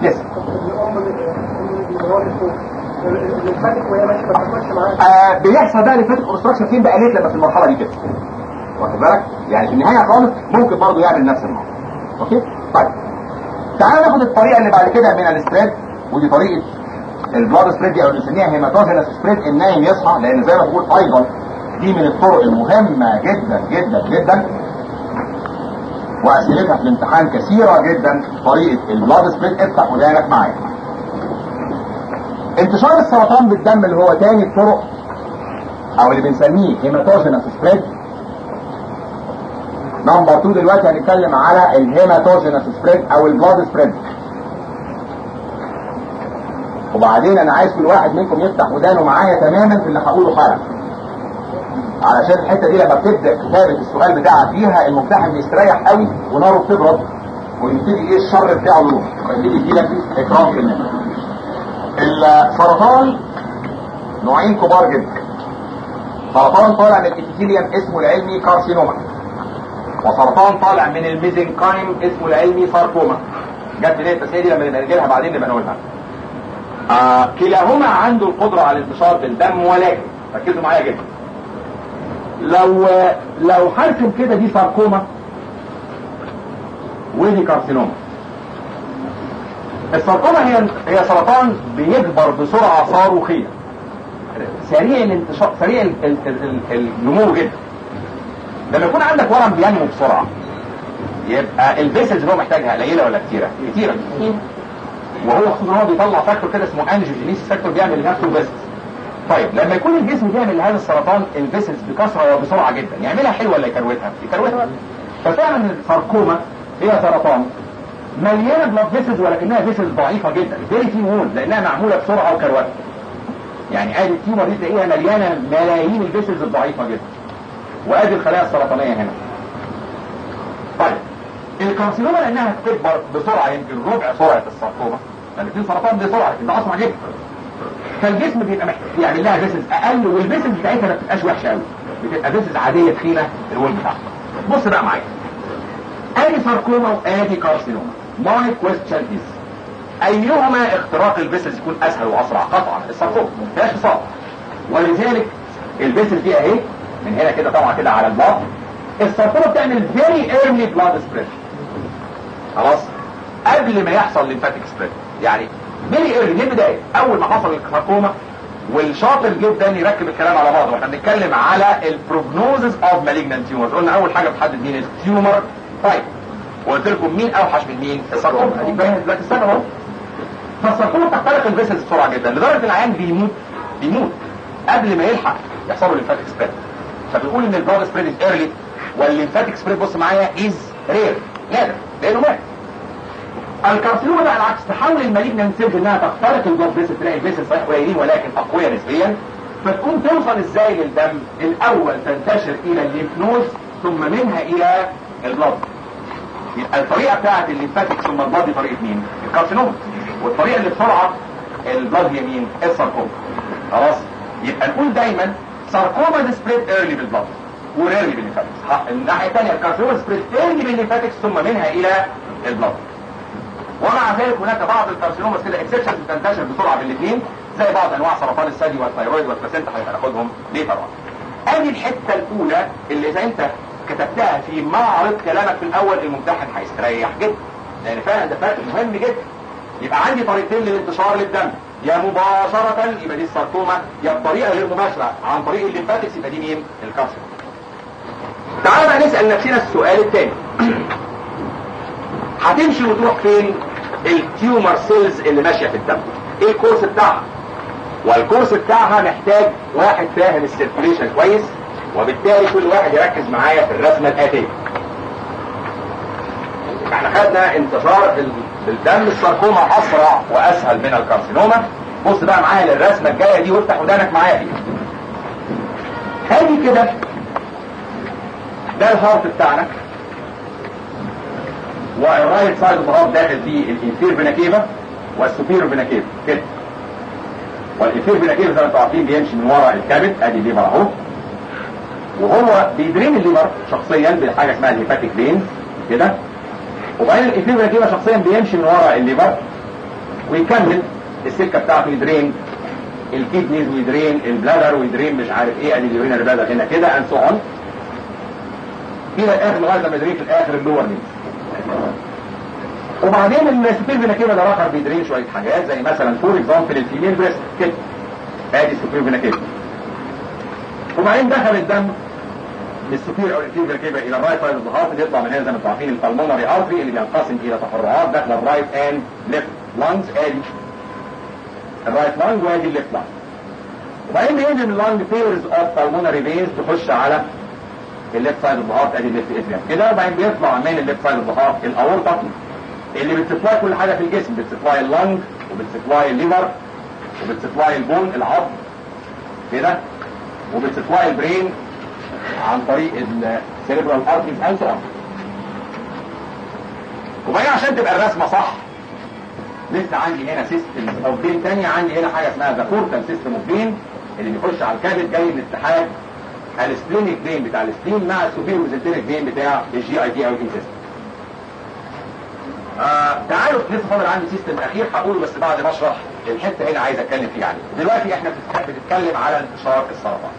يس الليمفاتيك وهي ماشيه ما بتاكلش معاها آه بيحصل بقى ليمفاتيك اوبستراكشن فين بقى ليه لما في المرحله دي كده واخد بالك يعني في النهايه خالص ممكن برضه يعمل نفس الموضوع اوكي طيب تعال ناخد الطريقه اللي بعد كده من السبريد ودي طريقه البلاد سبريد دي او بنسميها هيماتوجينس سبريد النايم يصحى لان زي ما بقول ايضا دي من الطرق المهمه جدا جدا جدا واسئلتها في الامتحان كثيره جدا طريقه البلاد سبريد افتح ودانك معايا انتشار السرطان بالدم اللي هو تاني الطرق او اللي بنسميه هيماتوجينس سبريد نمبر 2 دلوقتي هنتكلم على الهيماتوجينس سبريد او البلاد سبريد وبعدين انا عايز كل واحد منكم يفتح ودانه معايا تماما في اللي هقوله حالا علشان الحته دي لما بتبدا كتابه السؤال بتاعك فيها الممتحن بيستريح قوي وناره بتبرد ويبتدي ايه الشر بتاعه يروح ويبتدي يجيلك اكرام في الناس السرطان نوعين كبار جدا سرطان طالع من الابيثيليوم اسمه العلمي كارسينوما وسرطان طالع من الميزنكايم اسمه العلمي ساركوما جت ليه التسميه دي لما نبقى نجيلها بعدين نبقى نقولها آه كلاهما عنده القدره على الانتشار بالدم ولكن ركزوا معايا جدا لو لو هرسم كده دي ساركوما ودي كارسينوما السرطانة هي هي سرطان بيكبر بسرعة صاروخية سريع الانتشار سريع ال- ال- ال- ال- النمو جدا لما يكون عندك ورم بينمو بسرعة يبقى الفيسلز اللي هو محتاجها قليلة ولا كتيرة؟ كتيرة وهو خصوصا هو بيطلع فاكتور كده اسمه انجيوجينيس فاكتور بيعمل لنفسه فيسلز طيب لما يكون الجسم بيعمل لهذا السرطان الفيسلز بكثرة وبسرعة جدا يعملها حلوة ولا يكروتها؟ يكروتها ففعلا الساركوما هي سرطان مليانه بلاد فيسلز ولكنها فيسلز ضعيفه جدا فيري في وول لانها معموله بسرعه وكروته يعني ادي التيومر دي تلاقيها مليانه ملايين الفيسلز الضعيفه جدا وادي الخلايا السرطانيه هنا طيب الكارسينوما لانها بتكبر بسرعه يمكن ربع سرعه الساركوما لان في سرطان بسرعه لكن ده اسرع جدا فالجسم بيبقى محتاج يعمل لها فيسلز اقل والفيسلز بتاعتها ما بتبقاش وحشه قوي بتبقى فيسلز عاديه تخينه الوول بتاعها بص بقى معايا ادي ساركوما وادي كارسينوما my question is ايهما اختراق الفيسلز يكون اسهل واسرع قطعا الساركوما ما فيهاش صعب ولذلك الفيسل فيها اهي من هنا كده طبعا كده على البلاد الساركوما بتعمل very early blood spread خلاص قبل ما يحصل ليمفاتيك سبريد يعني very early من البدايه اول ما حصل الساركوما والشاطر جدا يركب الكلام على بعضه واحنا بنتكلم على البروجنوزز اوف مالجنانت تيومرز قلنا اول حاجه بتحدد مين التيومر طيب وقلت لكم مين اوحش من مين الساركوما اديك باين دلوقتي السبب اهو فالساركوما بتخترق الفيسلز بسرعه جدا لدرجه ان العيان بيموت بيموت قبل ما يلحق يحصل له ليمفاتيك سبريد فبنقول ان البلاد سبريد از ايرلي والليمفاتيك سبريد بص معايا از رير نادر لانه مات الكارسينوما بقى العكس تحول المالجنان سيلز انها تخترق البلاد فيسل تلاقي الفيسل صحيح قليلين ولكن اقوياء نسبيا فتقوم توصل ازاي للدم الاول تنتشر الى الليمف نودز ثم منها الى البلاد يبقى الطريقه بتاعت الليمفاتيك ثم البلاد دي طريقه مين؟ الكارسينوما والطريقه اللي بسرعه البلاد هي مين؟ الساركوما خلاص يبقى نقول دايما ساركوما سبريد ايرلي بالبلاد وريرلي بالليمفاتكس الناحيه الثانيه الكارسينوما سبريد ايرلي بالليمفاتكس ثم منها الى البلاد ومع ذلك هناك بعض الكارسينوما كده اكسبشنز بتنتشر بسرعه بالاثنين زي بعض انواع سرطان الثدي والثيرويد والبلاسينتا هناخدهم ليه طبعا ادي الحته الاولى اللي اذا انت كتبتها في معرض كلامك في الاول الممتحن هيستريح جدا لان فعلا ده فرق مهم جدا يبقى عندي طريقتين للانتشار للدم يا مباشرة يبقى دي الساركوما يا بطريقة غير مباشرة عن طريق الليمفاتكس يبقى دي مين؟ الكارسينوما. تعال بقى نسأل نفسنا السؤال الثاني. هتمشي وتروح فين؟ التيومر سيلز اللي ماشية في الدم. ايه الكورس بتاعها؟ والكورس بتاعها محتاج واحد فاهم السيركوليشن كويس وبالتالي كل واحد يركز معايا في الرسمة الآتية. احنا خدنا انتشار الدم الساركوما اسرع واسهل من الكارسينوما بص بقى معايا للرسمه الجايه دي وافتح ودانك معايا فيها هادي كده ده الهارت بتاعنا والرايت سايد اوف الهارت داخل فيه الانفير فيناكيفا والسوبير فيناكيفا كده والانفير فيناكيفا زي ما انتم عارفين بيمشي من ورا الكبد ادي الليفر اهو وهو بيدرين الليفر شخصيا بحاجه اسمها الهيباتيك فينز كده وبعدين الانفير فيناكيفا شخصيا بيمشي من ورا الليفر ويكمل السكه بتاعته يدرين الكيدنيز ويدرين البلادر ويدرين مش عارف ايه ادي اليورينال بلادر هنا كده اند سو اون الى الاخر لغايه لما يدرين في الاخر اللور نيز وبعدين السوبير فينا كده ده الاخر بيدرين شويه حاجات زي مثلا فور اكزامبل الفيميل بريست كده ادي السوبير فينا كده وبعدين دخل الدم للسوبير او الانفيريور كده الى الرايت سايد اوف ذا هارت يطلع من هنا زي ما انتم عارفين البلمونري ارتري اللي بينقسم الى تفرعات داخل الرايت اند ليفت لانجز ادي الرايت لانج وادي الليفت لانج وبعدين بينزل من اللانج بيرز اوف بالمونري فينز تخش على الليفت سايد اوف ذا هارت ادي الليفت اتريم كده وبعدين بيطلع من الليفت سايد اوف ذا هارت الاورطه اللي بتسبلاي كل حاجه في الجسم بتسبلاي اللانج وبتسبلاي الليفر وبتسبلاي البون العظم كده وبتسبلاي البرين عن طريق السيريبرال ارتريز اند سو وبعدين عشان تبقى الرسمه صح لسه عندي هنا سيستم او بين تانية عندي هنا حاجه اسمها ذا كورتال سيستم اوف بين اللي بيخش على الكبد جاي من اتحاد السبلينيك فين بتاع السبلين مع السوبيرو ميزنتريك فين بتاع الجي اي دي او الانسيستم آه تعالوا لسه فاضل عندي سيستم اخير هقوله بس بعد ما اشرح الحته هنا عايز اتكلم فيها عليه دلوقتي احنا بنتكلم على انتشار السرطان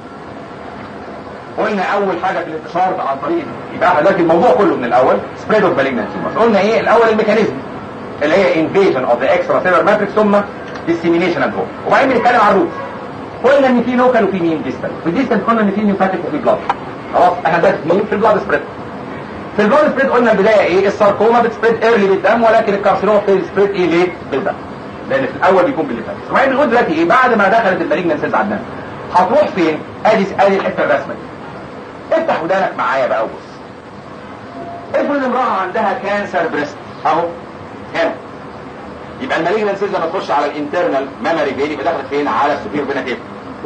قلنا اول حاجه في الانتشار عن طريق يبقى دلوقتي الموضوع كله من الاول سبريد اوف مالجنت قلنا ايه الاول الميكانيزم اللي هي انفيجن اوف ذا اكسترا سيلر ماتريكس ثم ديسيمينيشن اند وبعدين بنتكلم عن الروت قلنا ان في لوكال وفي مين ديستال في الديستال قلنا ان في نيوفاتيك وفي بلاد خلاص احنا ده مين في البلاد سبريد في البلاد سبريد قلنا البدايه ايه الساركوما بتسبريد ايرلي بالدم ولكن الكارسينوما بتسبريد ايه ليه بالدم لان في الاول بيكون بالليفاتيك وبعدين بنقول دلوقتي ايه بعد ما دخلت المالجنت سيلز على الدم هتروح فين ادي ادي الحته الرسمه دي افتح ودانك معايا بقى وبص افرض امرأة عندها كانسر بريست اهو هنا يبقى المالجنان سيلز لما تخش على الانترنال ميموري فين يبقى دخلت فين على السوبير فينا كيف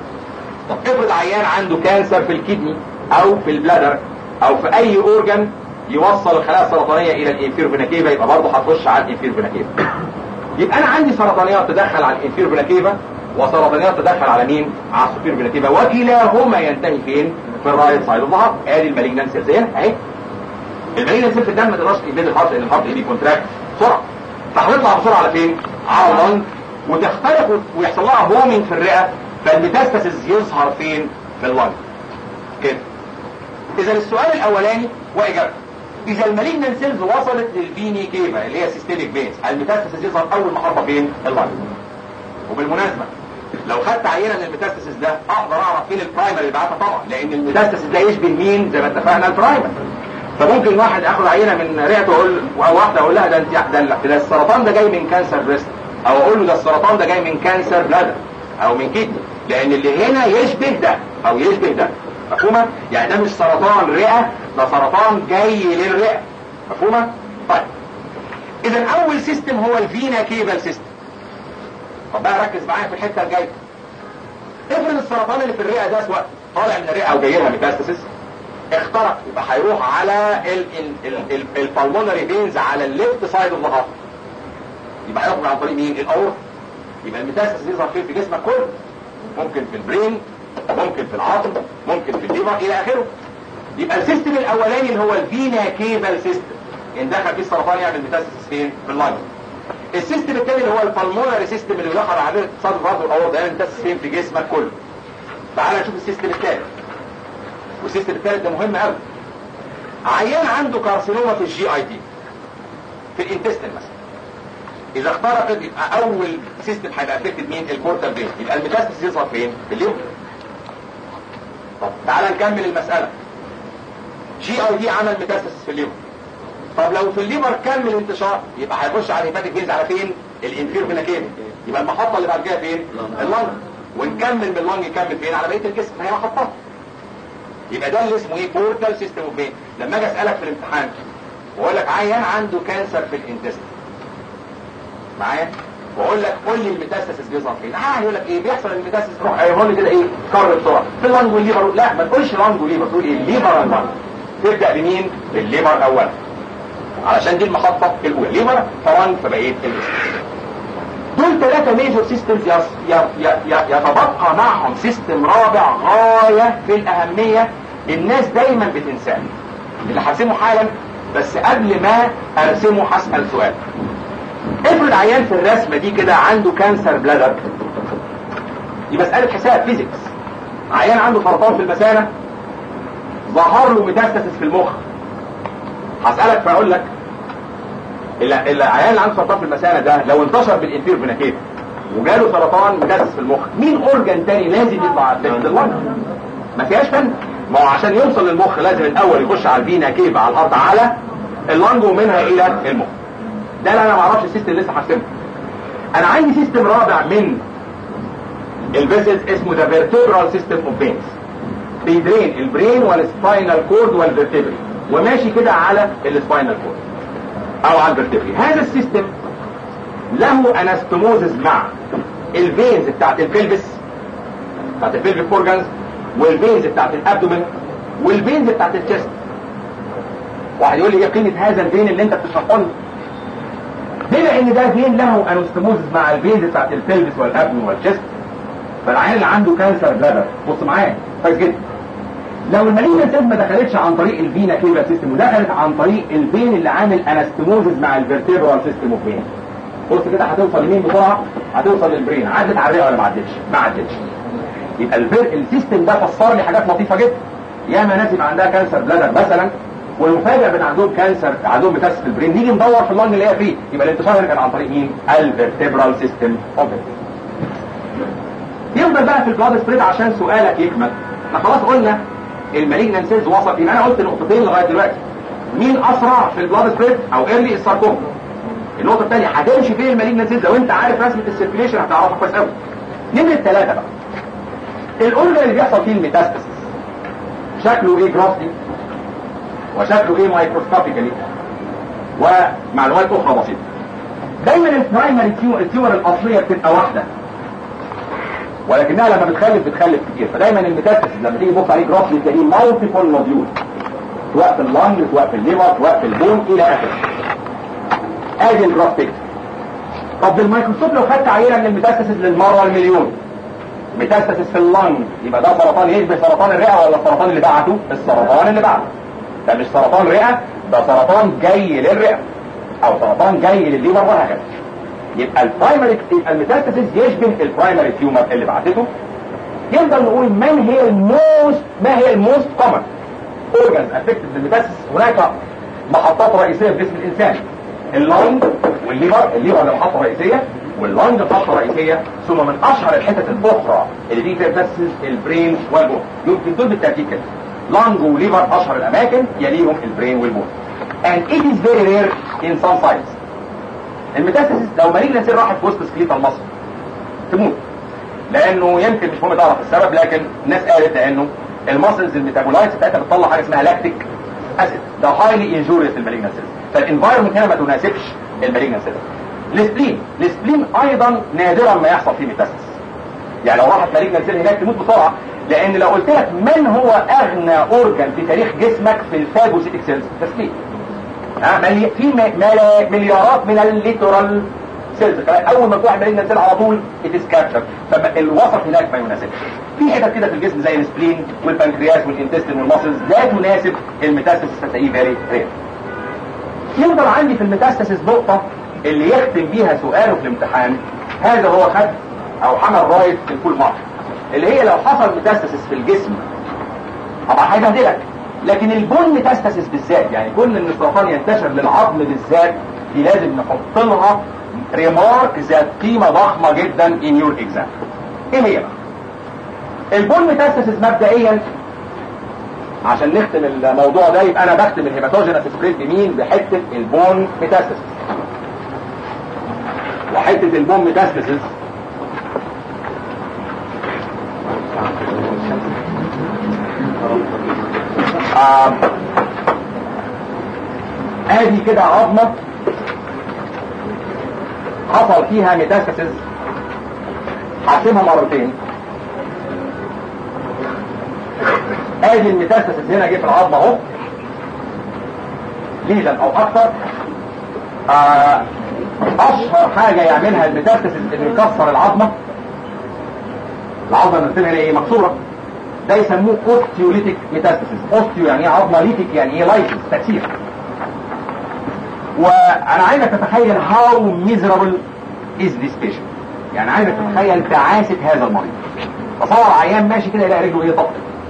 طب افرض عيان عنده كانسر في الكدني او في البلادر او في اي اورجن يوصل الخلايا السرطانيه الى الانفير فينا كيفا يبقى برضه هتخش على الانفير فينا كيفا يبقى انا عندي سرطانيات تدخل على الانفير فينا كيفا وسرطانيات تدخل على مين على السوبير فينا كيفا وكلاهما ينتهي فين في الرايت سايد اوف ذا ادي المالجنان سيلز هنا اهي المالجنان سيلز في الدم ما تقدرش تبيد الهارت لان الهارت بيكونتراكت بسرعه فهتطلع بسرعه على فين؟ على اللنج وتخترق ويحصل لها بومينج في الرئه فالميتاستاسيس يظهر فين؟ في اللنج كده اذا السؤال الاولاني واجابته اذا المالجنان سيلز وصلت للفيني كيفا اللي هي سيستميك فينز الميتاستاسيس يظهر اول محطه فين؟ اللنج وبالمناسبه لو خدت عينه من الميتاستاسيس ده اقدر اعرف فين البرايمر اللي بعتها طبعا لان الميتاستاسيس ده يشبه مين زي ما اتفقنا البرايمر فممكن واحد اخد عينه من رئته واقول او واحده اقول لها ده انت ده, ده السرطان ده جاي من كانسر بريست او اقول له ده السرطان ده جاي من كانسر بلادر او من كدني لان اللي هنا يشبه ده او يشبه ده مفهومه يعني ده مش سرطان رئه ده سرطان جاي للرئه مفهومه طيب اذا اول سيستم هو الفينا كيبل سيستم طب بقى ركز معايا في الحته الجايه افرض السرطان اللي في الرئه ده سواء طالع من الرئه او جاي لها ميتاستاسيس اخترق يبقى هيروح على البلمونري فينز على الليفت سايد اوف ذا هارت يبقى هيخرج عن طريق مين الاورط يبقى الميتاستاسيس يظهر فين في جسمك كله ممكن في البرين ممكن في العظم ممكن في الليفر الى اخره يبقى السيستم الاولاني اللي هو الفينا كيبل سيستم ان دخل فيه السرطان يعمل ميتاستاسيس فين في اللنج السيستم الثاني اللي هو البلمونري سيستم اللي بيدخل عليه صدر برضه الاورط ده ميتاستاسيس فين في جسمك كله تعال نشوف السيستم الثالث والسيستم الثالث ده مهم قوي عيان عنده كارسينوما في الجي اي دي في الانتستين مثلا اذا اخترقت يبقى اول سيستم هيبقى افكتد مين الكورتال برين يبقى الميتاستاسيس يظهر فين في الليمف طب تعالى نكمل المساله جي اي دي عمل ميتاستاسيس في الليمف طب لو في الليفر كمل انتشار يبقى هيخش على الهيباتيك فينز على فين الانفير فيناكين يبقى المحطه اللي بعد كده فين اللنج ونكمل من اللنج يكمل فين على بقيه الجسم هي محطات يبقى ده اللي اسمه ايه بورتال سيستم اوف بين لما اجي اسالك في الامتحان واقول لك عيان عنده كانسر في الانتستين معايا واقول لك قول لي الميتاستاسيس بيظهر فين اه يقول لك ايه بيحصل الميتاستاسيس روح هيقول لي كده ايه كر بسرعه في اللنج والليفر لا ما تقولش لنج وليفر تقول ايه الليفر الاول تبدا بمين بالليفر اولا علشان دي المحطه الاولى ليفر فرنج فبقيت الاسم دول ثلاثة ميجور سيستمز يتبقى معهم سيستم رابع غاية في الأهمية الناس دايما بتنساه اللي هرسمه حالا بس قبل ما أرسمه هسأل سؤال افرض عيان في الرسمه دي كده عنده كانسر بلادر دي مساله حساب فيزيكس عيان عنده سرطان في المثانه ظهر له ميتاستاسيس في المخ هسالك فاقول لك العيان اللي عنده سرطان في المثانه ده لو انتشر بالانفير فيناكيف وجاله سرطان ميتاستاسيس في المخ مين اورجان تاني لازم يطلع عند اللنج ما فيهاش فن ما هو عشان يوصل للمخ لازم الاول يخش على الفينا كيف على الارض على اللنج ومنها الى المخ ده اللي انا ما اعرفش السيستم لسه حاسمه انا عندي سيستم رابع من الفيسلز اسمه ذا فيرتبرال سيستم اوف فينز بيدرين البرين والسباينال كورد والفيرتبري وماشي كده على السباينال كورد او على الفيرتبري هذا السيستم له انستموزز مع الفينز بتاعت البلفس بتاعت البلفيك اورجانز والفينز بتاعت الابدومن والفينز بتاعت الشيست واحد يقول لي ايه قيمه هذا الفين اللي انت بتشرحه لي بما ان ده فين له انستموزز مع الفينز بتاعت البلفس والابدومن والشيست فالعيان اللي عنده كانسر بلادر بص معايا كويس جدا لو المالينا سيل ما دخلتش عن طريق الفينا كيبا سيستم ودخلت عن طريق الفين اللي عامل انستموزز مع الفيرتيبرال سيستم اوف فين بص كده هتوصل لمين بسرعه هتوصل للبرين عدت على الرئه ولا ما عدتش ما عدتش يبقى الفير السيستم ده فسر لي حاجات لطيفه جدا ياما ناس يبقى عندها كانسر بلادر مثلا والمفاجاه بان عندهم كانسر عندهم ميتاستس في البرين نيجي ندور في اللنج اللي هي فيه يبقى الانتشار كان عن طريق مين؟ الفيرتيبرال سيستم اوف يفضل بقى في البلاد سبريد عشان سؤالك يكمل احنا خلاص قلنا المالجنان سيلز وصل يبقى انا قلت نقطتين لغايه دلوقتي مين اسرع في البلاد سبريد او ايرلي الساركوما النقطه الثانيه هتمشي فين المالجنان سيلز لو انت عارف رسمه السيركيليشن هتعرفها كويس قوي نمره ثلاثه بقى الاورجن اللي بيحصل فيه الميتاستاسيس شكله ايه جرافلي وشكله ايه مايكروسكوبيكالي ومعلومات اخرى بسيطه دايما البرايمري التيومر الاصليه بتبقى واحده ولكنها لما بتخلف بتخلف كتير فدايما الميتاستاسيس لما تيجي تبص عليه جرافلي تلاقيه مالتيبل نوديول سواء في اللنج سواء في الليفر سواء في البون الى اخره ادي الجراف بيكتشر طب بالميكروسكوب لو خدت عينه من الميتاستاسيس للمره المليون ميتاستاسيس في اللنج يبقى ده سرطان يشبه سرطان الرئه ولا السرطان اللي بعته السرطان اللي بعته ده مش سرطان رئه ده سرطان جاي للرئه او سرطان جاي للليفر وهكذا يبقى البرايمري يبقى الميتاستاسيس يشبه البرايمري تيومر اللي بعتته يقدر نقول من هي الموست ما هي الموست كومن اورجانز افكتد بالميتاستاسيس هناك محطات رئيسيه في جسم الانسان اللنج والليفر الليفر ده محطه رئيسيه واللنج محطه رئيسيه ثم من اشهر الحتت الاخرى اللي دي فيها ميتاستاسيس البرين والبون يمكن دول بالترتيب كده لنج وليفر اشهر الاماكن يليهم البرين والبون and it is very rare in some sites الميتاستاسيس لو مالجنا سير راحت في وسط سكليتا المصري تموت لانه يمكن مش مهم تعرف السبب لكن الناس قالت لانه الماسلز الميتابولايتس بتاعتها بتطلع حاجه اسمها لاكتيك اسيد ده هايلي انجوريوس للمالجنا سيلز فالانفايرمنت هنا ما تناسبش المالجنا سيلز السبلين السبلين ايضا نادرا ما يحصل فيه ميتاستاسيس يعني لو راحت مالجنا سيل هناك تموت بسرعه لان لو قلت لك من هو اغنى اورجان في تاريخ جسمك في الفاجوسيتك سيلز تسليم ملي... في مل... مليارات من الليترال سيلز اول ما تروح مالجنا سيل على طول اتس كابتشر فالوسط هناك ما يناسبش في حتت كده في الجسم زي السبلين والبنكرياس والانتستين والماسلز لا تناسب الميتاستاسيس فتلاقيه فيري رير يفضل عندي في الميتاستاسيس نقطه اللي يختم بيها سؤاله في الامتحان هذا هو خد او حمل رايت في الفول مارك اللي هي لو حصل ميتاستاسيس في الجسم طبعا هيبهدلك لكن البون ميتاستاسيس بالذات يعني كل ان السرطان ينتشر للعظم بالذات دي لازم نحط لها ريمارك ذات قيمه ضخمه جدا ان يور اكزام ايه هي بقى البون ميتاستاسيس مبدئيا عشان نختم الموضوع ده يبقى انا بختم الهيماتوجينس سبريد بمين بحته البون ميتاستاسيس وحته البون ميتاستاسيس آه. ادي كده عظمه حصل فيها ميتاستاسيس هقسمها مرتين ادي الميتاستاسيس هنا جه في العظمه اهو ليجن او اكتر آه اشهر حاجه يعملها الميتاستاسيس انه يكسر العظمه العظمه نرسمها هنا ايه مكسوره ده يسموه اوستيوليتيك ميتاستاسيس اوستيو يعني ايه عظمه ليتيك يعني ايه لايسيس تكسير وانا عايزك تتخيل how miserable is this patient يعني عايزك تتخيل تعاسة هذا المريض تصور عيان ماشي كده يلاقي رجله ايه طقت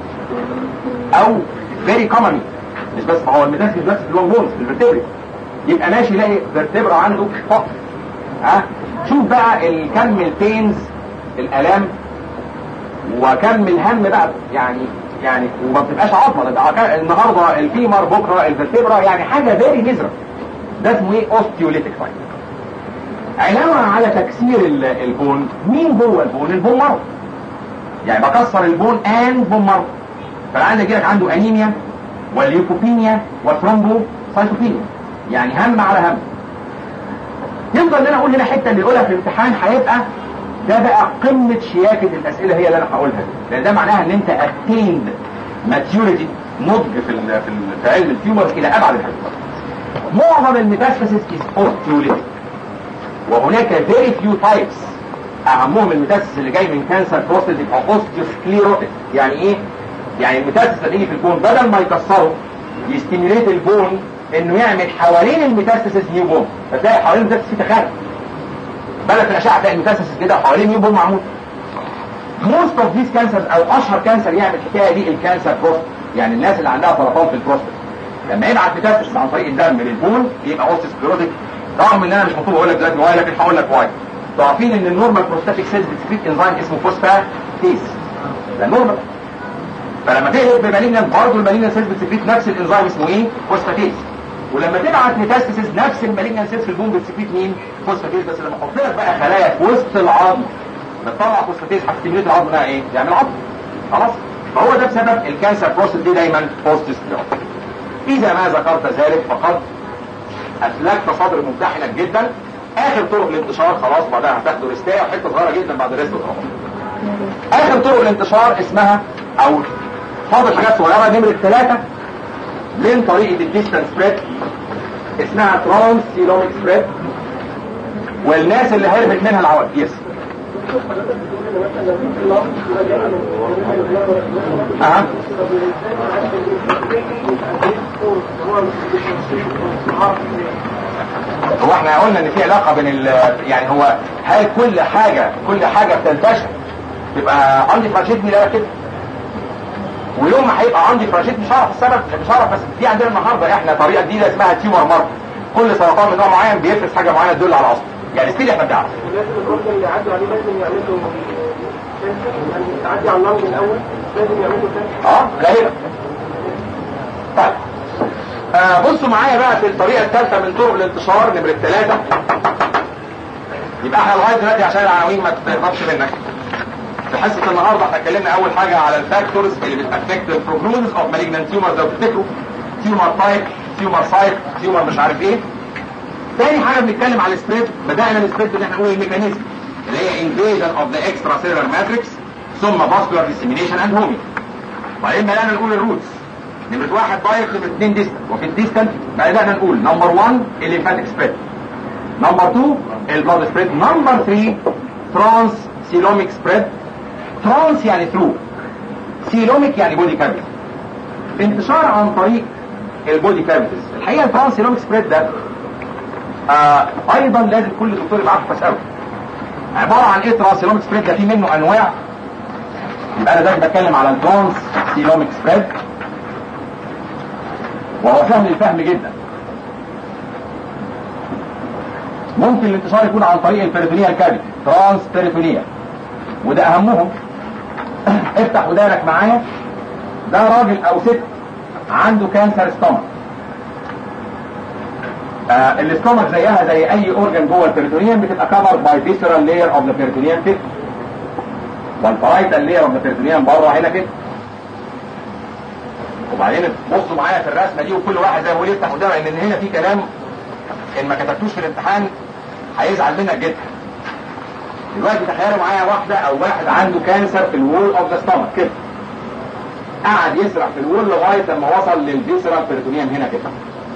او very commonly مش بس ما هو الميتاستاسيس بس في اللونج بونز في الفرتبري يبقى ماشي يلاقي فيرتبرا عنده طقت ها شوف بقى الكم البينز الالام وكم الهم بقى يعني يعني وما بتبقاش عظمه ده النهارده الفيمر بكره الفرتبرا يعني حاجه فيري ميزرا ده اسمه ايه اوستيوليتيك تايب علاوه على تكسير البون مين جوه البون البون مرض يعني بكسر البون اند بون مرض فالعيان يجي لك عنده انيميا والليوكوبينيا والثرومبو سايتوبينيا يعني هم على هم يفضل ان انا اقول هنا حته اللي يقولها في الامتحان هيبقى ده بقى قمه شياكه الاسئله هي اللي انا هقولها دي لان ده معناها ان انت اتيند ماتيوريتي نضج في ال في, ال في علم التيومر الى ابعد الحدود معظم الميتاستاسيس از اوستيوليتيك وهناك فيري فيو تايبس اهمهم الميتاستاسيس اللي جاي من كانسر بروستاتيك او اوستيوسكليروتيك يعني ايه؟ يعني الميتاستاسيس اللي يجي في البون بدل ما يكسره يستيميليت البون انه يعمل حوالين الميتاستاسيس نيو بون فتلاقي حوالين الميتاستاسيس في تخارج بدل في الاشعه تلاقي الميتاستاسيس كده حوالين نيو بون معمول موست اوف ذيس كانسرز او اشهر كانسر يعمل الحكايه دي الكانسر بروست يعني الناس اللي عندها سرطان في البروستات لما يبعت ميتاستاسيس عن طريق الدم للبون يبقى اوستيوسكليروتيك رغم ان انا مش مطلوب اقول لك دلوقتي واي لكن هقول لك واي انتوا عارفين ان النورمال بروستاتيك سيلز بتسكريت انزيم اسمه فوسفاتيز ده نورمال فلما تقلب بمالينيان برضه المالينيان سيلز بتسكريت نفس الانزيم اسمه ايه؟ فوسفاتيز ولما تبعت ميتاستاسيس نفس المالينيان سيلز في البون بتسكريت مين؟ فوسفاتيز بس لما احط لك بقى خلايا في وسط العظم بتطلع فوسفاتيز هتستيميليت العظم ده ايه؟ يعمل عظم خلاص؟ فهو ده بسبب الكانسر بروستات دي دايما بوستسكليروتيك اذا ما ذكرت ذلك فقد اسلكت صدر ممتحنك جدا اخر طرق الانتشار خلاص بعدها هتاخدوا ريستايه وحته صغيره جدا بعد الريست خلاص اخر طرق الانتشار اسمها او فاضل حاجات صغيره نمره ثلاثه من طريقه الديستانس سبريد اسمها ترانس سيلوميك سبريد والناس اللي هربت منها العواد يس أه. هو احنا قلنا ان في علاقه بين ال يعني هو هل كل حاجه كل حاجه بتنتشر تبقى عندي فراشيت لا كده ويوم ما هيبقى عندي فراشيت مش هعرف السبب مش هعرف بس في عندنا النهارده احنا طريقه جديده اسمها تيومر مارك كل سرطان من نوع معين بيفرز حاجه معينه تدل على اصله يعني ستيل احنا بنعرف ولازم الراجل اللي يعدوا عليه لازم يعملوا يعني تعدي على اللنج الاول لازم يعملوا تاني اه غالبا طيب آه بصوا معايا بقى في الطريقه الثالثه من طرق الانتشار نمره ثلاثه يبقى احنا لغايه دلوقتي عشان العناوين ما تهربش منك في حصه النهارده احنا اتكلمنا اول حاجه على الفاكتورز اللي بتافكت البروجنوزس اوف مالجنان تيومر لو تفتكروا تيومر تايب تيومر سايت تيومر مش عارف ايه تاني حاجه بنتكلم على السبريد بدانا السبريد ان احنا نقول الميكانيزم اللي هي انفيجن اوف ذا اكسترا سيلولار ماتريكس ثم فاسكولار ديسيمينيشن اند هومي وبعدين بدانا نقول الروتس نمرة واحد دايركت نمرة اثنين ديستنت وفي الديستنت بدأنا نقول نمبر 1 الليمفاتيك سبريد نمبر 2 البلاد سبريد نمبر 3 ترانس سيلوميك سبريد ترانس يعني ثرو سيلوميك يعني بودي كافيتي انتشار عن طريق البودي كافيتيز الحقيقه الترانس سيلوميك سبريد ده آه ايضا لازم كل دكتور يبقى عارف مساله عباره عن ايه ترانس سيلوميك سبريد ده في منه انواع يبقى انا دلوقتي بتكلم على الترانس سيلوميك سبريد وهو سهل الفهم جدا ممكن الانتشار يكون عن طريق البيريتونيال كافيتي ترانس بيريتونيال وده اهمهم افتح ودانك معايا ده راجل او ست عنده كانسر ستومك آه الاستومك زيها زي اي اورجن جوه البيريتونيوم بتبقى كفرد باي فيسرال لاير اوف ذا بيريتونيوم كده والبرايتال لاير اوف ذا بيريتونيوم بره هنا كده وبعدين بصوا معايا في الرسمه دي وكل واحد زي ما بيقول يفتح قدامه ان هنا في كلام ان ما كتبتوش في الامتحان هيزعل منك جدا دلوقتي تخيلوا معايا واحده او واحد عنده كانسر في الوول اوف ذا ستومك كده قعد يسرح في الوول لغايه لما وصل للفيسرال بيريتونيوم هنا كده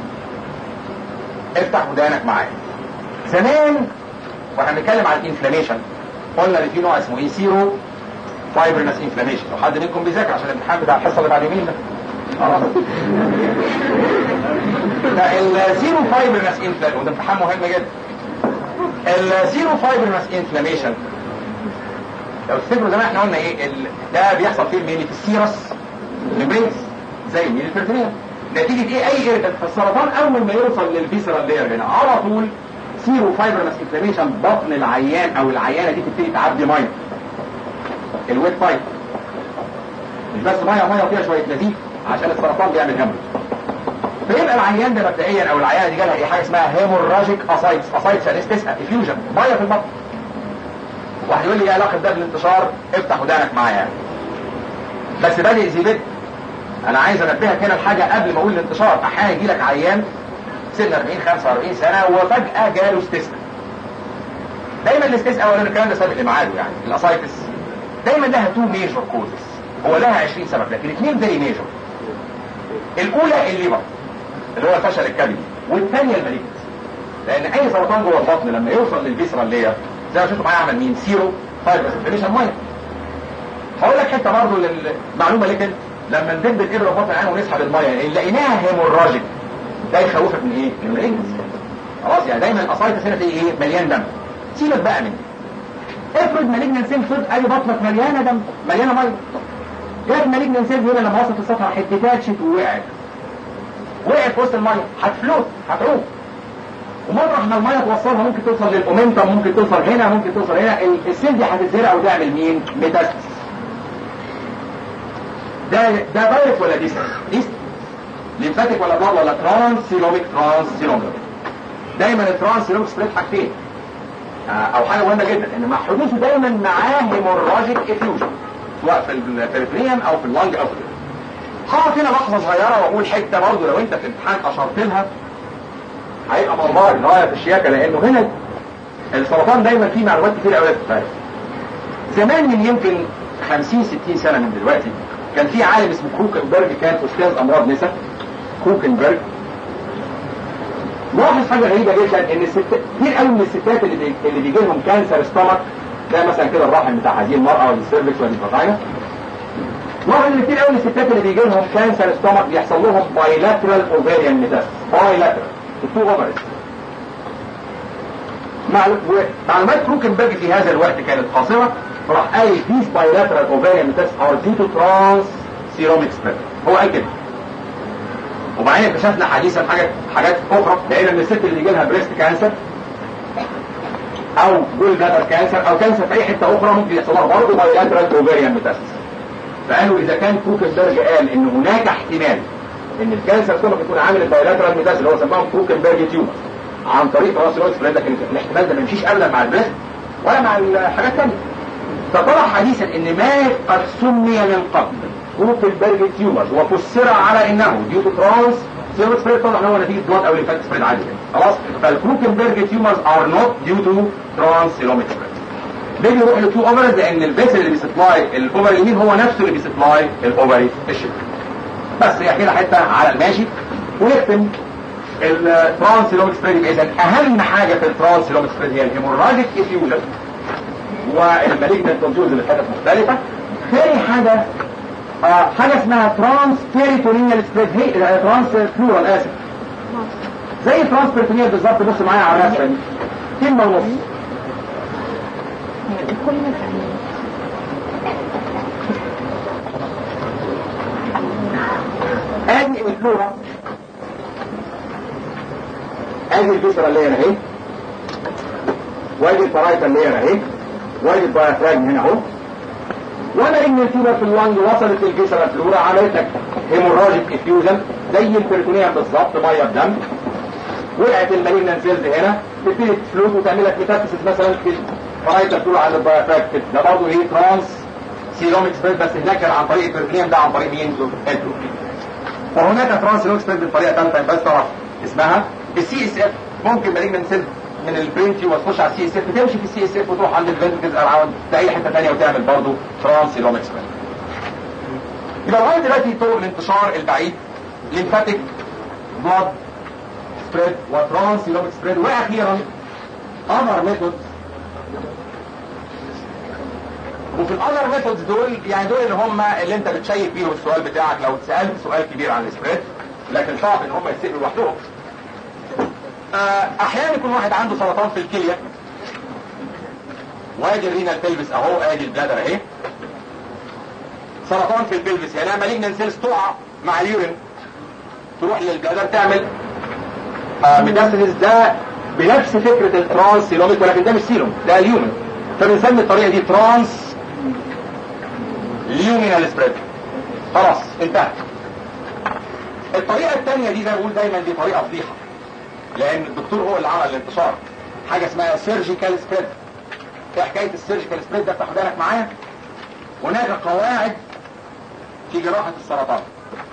افتح ودانك معايا زمان واحنا بنتكلم عن الانفلاميشن قلنا ان في نوع اسمه ايه سيرو فايبرنس انفلاميشن لو حد منكم بيذاكر عشان الامتحان بتاع الحصه اللي بعد يومين ده خلاص فالزيرو فايبرنس انفلاميشن وده امتحان مهم جدا الزيرو فايبرنس انفلاميشن لو تفتكروا زي ما احنا قلنا ايه ال... ده بيحصل فين مين في السيرس ميمبرينز زي مين البرتونيا نتيجة ايه اي إيه السرطان اول ما يوصل للفيسرال لاير هنا على طول سيرو فايبرنس انفلاميشن بطن العيان او العيانه دي تبتدي تعدي ميه الويت بايب مش بس ميه ميه فيها شويه نزيف عشان السرطان بيعمل هامل فيبقى العيان ده مبدئيا او العيانه دي جالها ايه حاجه اسمها هيموراجيك اسايتس اسايتس يعني تسال افيوجن ميه في البطن واحد يقول لي ايه علاقه ده بالانتشار افتح ودانك معايا يعني بس بادئ زيبت انا عايز انبهك هنا لحاجه قبل ما اقول الانتشار احيانا يجي لك عيان سن 40 45 سنه وفجاه جاله استسقاء دايما الاستسقاء اولا الكلام ده سابق لميعاده يعني الاسايتس دايما لها تو ميجور كوزز هو لها 20 سبب لكن اثنين فيري ميجور الاولى الليبر اللي هو الفشل الكبدي والثانيه الماليجنس لان اي سرطان جوه البطن لما يوصل للفيسرال لاير زي ما شفتوا معايا عمل مين سيرو فايبرس انفليشن ميه هقول لك حته برضه للمعلومه لكن لما ندب الابره في بطن العين ونسحب الميه يعني لقيناها هيموراجيك ده يخوفك من ايه؟ من الماليجنس خلاص يعني دايما الاسايتس هنا تلاقي ايه؟ مليان دم سيبك بقى منه افرض مالجنان سيل فرض اي بطنك مليانه دم مليانه ميه جت مالجنان سيل هنا لما وصلت السطح حتتات شت ووقعت وقعت في وسط الميه هتفلوت هتعوم ومطرح ما الميه توصلها ممكن توصل للاومنتم ممكن توصل هنا ممكن توصل هنا السيل دي هتتزرع وتعمل مين؟ ميتاستس ده ده دايركت ولا ديست؟ ديست ليمفاتيك ولا بلاد ولا ترانس سيروميك ترانس سيروميك دايما الترانس سيروميك سبريد حاجتين او حاجه مهمه جدا ان مع حدوثه دايما معاه هيموراجيك افيوجن سواء في البريفريم او في اللنج او في هقف هنا لحظه صغيره واقول حته برضه لو انت في امتحان اشرت لها هيبقى موضوع غايه في الشياكه لانه هنا السرطان دايما فيه معلومات كتير قوي تتفرق زمان من يمكن 50 60 سنه من دلوقتي كان في عالم اسمه كروكنبرج كان استاذ امراض نساء كروكنبرج لاحظ حاجه غريبه جدا ان الستات كتير قوي من الستات اللي بي... اللي بيجي لهم كانسر ستومك ده مثلا كده الرحم بتاع هذه المراه ولا السيرفكس ولا الفاجينا لاحظ ان كتير قوي من الستات اللي بيجي لهم كانسر ستومك بيحصل لهم بايلاترال اوفيريان ميتاس بايلاترال التو اوفرز معلومات كروكنبرج في هذا الوقت كانت قاصره فراح قايل these bilateral ovarian metastases are due to trans seromic spread هو قال كده وبعدين اكتشفنا حديثا حاجات حاجات اخرى لقينا ان الست اللي يجي لها بريست كانسر او جول بلادر كانسر او كانسر في اي حته اخرى ممكن يحصل لها برضه بايلاترال اوفيريان ميتاستس فقالوا اذا كان كروكنبرج قال ان هناك احتمال ان الكانسر ثم يكون عامل البايلاترال ميتاستس اللي هو سماهم كروكنبرج تيومر عن طريق ترانس سيروميك سبريد لكن الاحتمال ده ما يمشيش ابدا مع البريست ولا مع الحاجات الثانيه فطلع حديثا ان ما قد سمي من قبل كروكنبرج تيومرز وفسر على انه ديو تو ترانس سيروميك سبريد طبعا هو نتيجه بلاد او ليمفاتيك سبريد عادي خلاص فالكروكنبرج تيومرز ار نوت ديو تو ترانس سيروميك سبريد ليه بيروح لتو اوفرز لان البيس اللي بيسبلاي الاوفر اليمين هو نفسه اللي بيسبلاي الاوفري الشمال بس هي كده حته على الماشي ونختم الترانس سيروميك سبريد اذا اهم حاجه في الترانس سيروميك سبريد هي الهيموراجيك افيوجن والمالجنت كونتيوز اللي كانت مختلفة ثاني حاجة آه حاجة اسمها ترانس بيريتونيال سبريد هي ترانس بلورال اسف زي ترانس بيريتونيال بالظبط بص معايا على الرسمة دي كلمة ونص ادي الفلورا ادي الفيسرا اللي هنا اهي وادي الفرايتا اللي هنا اهي وادي الدايفراجم هنا اهو وانا ان التيوبر في اللنج وصلت للجسر الفلورا عملت لك هيموراجيك افيوجن زي البريتونيوم بالظبط ميه بدم وقعت المالجنان سيلز هنا تبتدي تفلوت وتعمل لك ميتاستاسيس مثلا في فرايتا الفلورا على الدايفراجم ده برضه ايه ترانس سيروميك سبريد بس هناك كان عن طريق البريتونيوم ده عن طريق مين؟ ادرو وهناك ترانس سيروميك سبريد بطريقه ثالثه بس طبعا اسمها السي اس اف ممكن مالجنان سيلز من البرينتي وتخش على السي اس اف تمشي في السي اس اف وتروح عند الفنتركلز اراوند في اي حته ثانيه وتعمل برضه ترانس سيروميك سبريد يبقى لغايه دلوقتي طرق الانتشار البعيد ليمفاتيك بلاد سبريد وترانس سيروميك سبريد واخيرا اذر ميثودز وفي الاذر ميثودز دول يعني دول اللي هم اللي انت بتشيك بيهم السؤال بتاعك لو اتسالت سؤال كبير عن السبريد لكن صعب ان هم يتسقلوا لوحدهم آه، احيانا يكون واحد عنده سرطان في الكليه وادي الرينال بيلفس اهو ادي البلادر اهي سرطان في البلفس يعني مالجنان سيلز تقع مع اليورين تروح للبلادر تعمل آه ميتاستاسيس ده بنفس فكره الترانس سيلوميك ولكن ده مش سيلوم ده اليومن فبنسمي الطريقه دي ترانس ليومينال سبريد خلاص انتهت الطريقه الثانيه دي زي ما بقول دايما دي طريقه فضيحه لان الدكتور هو اللي عمل الانتشار حاجه اسمها سيرجيكال سبريد ايه حكايه السيرجيكال سبريد ده افتح بالك معايا هناك قواعد في جراحه السرطان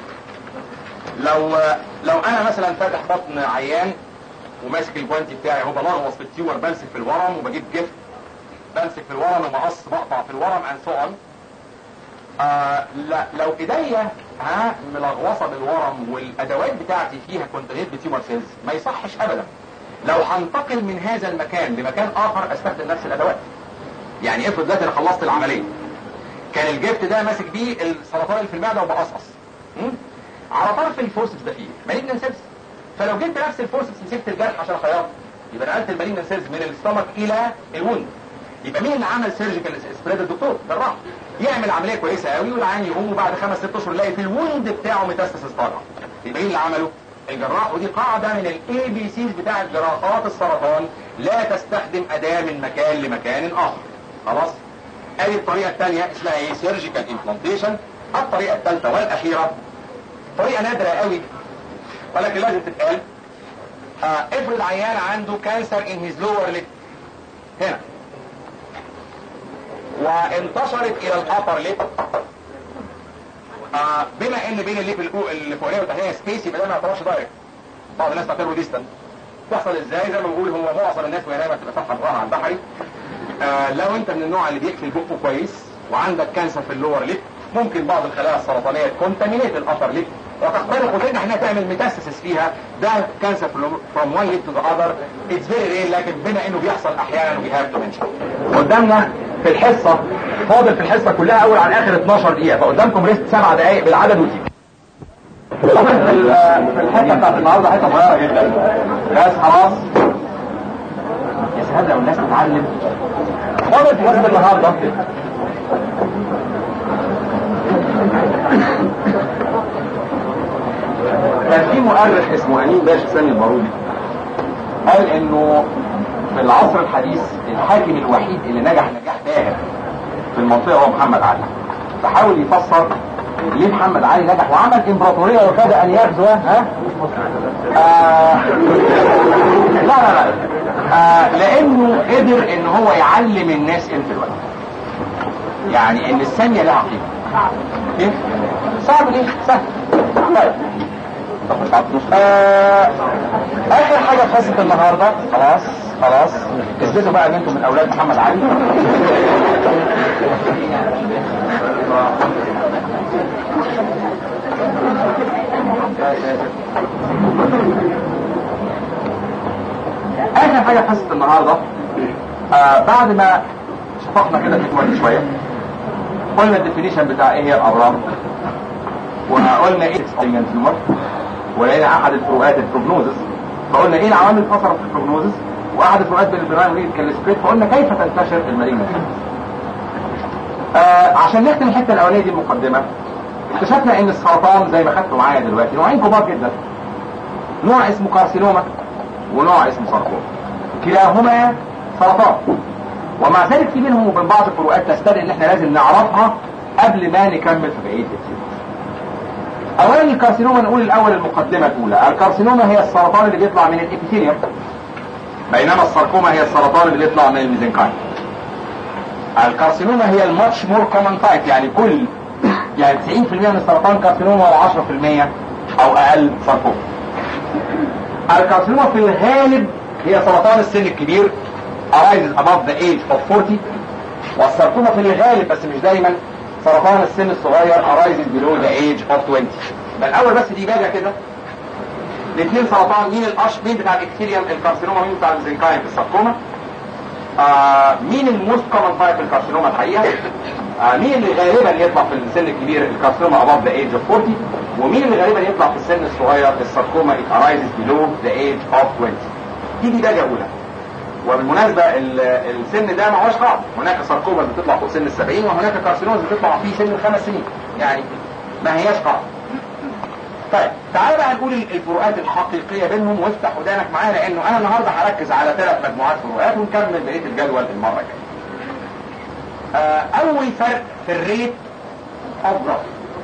لو لو انا مثلا فاتح بطن عيان وماسك الجوانتي بتاعي هو بلغوص في التيور بمسك في الورم وبجيب جفت بمسك في الورم ومقص بقطع في الورم and so on آه لا لو ايديا ها ملغوصه بالورم والادوات بتاعتي فيها كونتينيت بتيومر سيلز ما يصحش ابدا لو هنتقل من هذا المكان لمكان اخر استخدم نفس الادوات يعني افرض دلوقتي انا خلصت العمليه كان الجفت ده ماسك بيه السرطان اللي في المعده وبقصقص م? على طرف الفورسبس ده فيه مالجنان سيلز فلو جبت نفس الفورسبس مسكت الجرح عشان اخيطه يبقى نقلت المالجنان سيلز من الاستمك الى الوند يبقى مين اللي عمل سيرجيكال سبريد الدكتور جراح يعمل عمليه كويسه قوي والعيان يقوم وبعد خمس ست اشهر يلاقي في الوند بتاعه ميتاستاسيس طالع يبقى مين اللي عمله الجراح ودي قاعده من الاي بي سيز بتاعه جراحات السرطان لا تستخدم اداه من مكان لمكان اخر خلاص ادي الطريقه الثانيه اسمها ايه سيرجيكال امبلانتيشن الطريقه الثالثه والاخيره طريقه نادره قوي ولكن لازم تتقال آه افرض عيان عنده كانسر ان هيز لور ليب هنا وانتشرت الى الابر ليب آه بما ان بين الليب الفوقانيه والتحتانيه سبيس يبقى ده ما يعتبرش دايركت بعض الناس تعتبره ديستنت تحصل ازاي زي ما بقول هو معظم الناس وهي نايمه بتبقى فتحه ظهرها على البحري آه لو انت من النوع اللي بيقفل بقه كويس وعندك كانسر في اللور ليب ممكن بعض الخلايا السرطانيه تكونتامينيت الابر ليب وتخترق وتنجح انها تعمل ميتاستاسيس فيها ده كانسر فروم وان ليب تو ذا اذر اتس فيري رير لكن بما انه بيحصل احيانا وي هاف تو منشن قدامنا في الحصه فاضل في الحصه كلها اول على اخر 12 دقيقه فقدامكم ريست سبع دقائق بالعدد وتيجي في الحته بتاعت النهارده حته صغيره جدا بس خلاص يا سهل لو الناس تتعلم فاضل في حصه النهارده كان في مؤرخ اسمه امين باشا سامي البارودي قال انه في العصر الحديث الحاكم الوحيد اللي نجح نجاح باهر في المنطقه هو محمد علي فحاول يفسر ليه محمد علي نجح وعمل امبراطوريه وكاد ان يغزو ها آه لا لا لا آه لانه قدر ان هو يعلم الناس قيمه الوقت يعني ان الثانيه لها قيمه كيف؟ صعب ليه؟ سهل طيب آه اخر حاجه في حصه النهارده خلاص خلاص اثبتوا بقى ان انتم من اولاد محمد علي اخر حاجه في حصه النهارده آه بعد ما شفقنا كده في شويه قلنا الديفينيشن بتاع ايه هي الامراض وقلنا ايه تيومر ولقينا احد الفروقات البروجنوزس فقلنا ايه العوامل اللي في البروجنوزس واحد الفروقات بين البرايم وليد كالسبريت فقلنا كيف تنتشر المالين آه عشان نختم الحته الاولانيه دي المقدمه اكتشفنا ان السرطان زي ما خدتوا معايا دلوقتي نوعين كبار جدا نوع اسمه كارسينوما ونوع اسمه ساركوما كلاهما سرطان ومع ذلك في بينهم وبين بعض الفروقات تستدعي ان احنا لازم نعرفها قبل ما نكمل في بقيه التفسير اولا الكارسينوما نقول الاول المقدمه الاولى الكارسينوما هي السرطان اللي بيطلع من الابيثيليوم بينما الساركوما هي السرطان اللي بيطلع من الميزنكايم الكارسينوما هي الماتش مور كومن تايب يعني كل يعني 90% من السرطان كارسينوما و10% او اقل ساركوما الكارسينوما في الغالب هي سرطان السن الكبير arises above the age of 40 والساركوما في الغالب بس مش دايما سرطان السن الصغير arises below the age of 20 بل الاول بس دي باجة كده الاثنين سرطان مين الأش مين بتاع الاكتيريوم الكارسينوما مين بتاع الزنكاين في الساركوما آه مين الموست كومن تايب في الكارسينوما الحقيقه آه مين اللي غالبا يطلع في السن الكبير الكارسينوما above the age of 40 ومين اللي غالبا يطلع في السن الصغير الساركوما it arises below the age of 20 دي دي درجه اولى وبالمناسبه ال- السن ده ما هوش قاعده هناك ساركوما بتطلع فوق سن السبعين وهناك كارسينوز بتطلع في سن الخمس سنين يعني ما هياش قاعده طيب تعالى بقى نقول الفروقات الحقيقيه بينهم وافتح ودانك معايا لانه انا النهارده هركز على ثلاث مجموعات فروقات ونكمل بقيه الجدول المره الجايه. آه، اول فرق في الريت اوف جروث